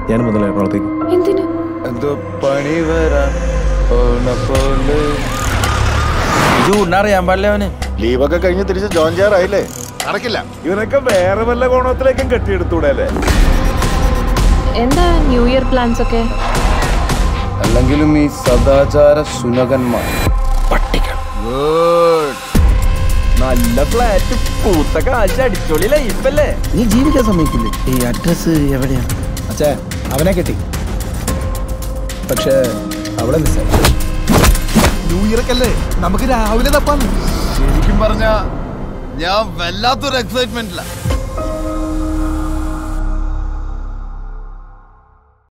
ഞാൻ മുതൽ എറണാകുളത്തേക്ക് എന്തിനു എന്തോ പണി വരാൻ പോണ പോലെ ഇത് ഉണ്ണറിയാൻ പാടില്ല അവന് ലീവൊക്കെ കഴിഞ്ഞ് തിരിച്ച് ജോയിൻ ചെയ്യാറായില്ലേ നടക്കില്ല ഇവനൊക്കെ വേറെ വല്ല കോണത്തിലേക്കും കെട്ടിയെടുത്തൂടെ അല്ലേ എന്താ ന്യൂ ഇയർ പ്ലാൻസ് ഒക്കെ അല്ലെങ്കിലും ഈ സദാചാര സുനകന്മാർ നല്ല ഫ്ലാറ്റ് പൂത്ത കാശ് അടിച്ചോളി ലൈഫല്ലേ നീ ജീവിക്കാൻ സമ്മതിക്കില്ലേ ഈ അഡ്രസ് എവിടെയാണ് അച്ഛാ അവനെ കെട്ടി പക്ഷേ അവളെ മിസ്സായി ന്യൂ ഇയർ ഒക്കെ അല്ലേ നമുക്ക് രാവിലെ തപ്പാന്ന് ശരിക്കും പറഞ്ഞ ഞാൻ വല്ലാത്തൊരു എക്സൈറ്റ്മെന്റില്ല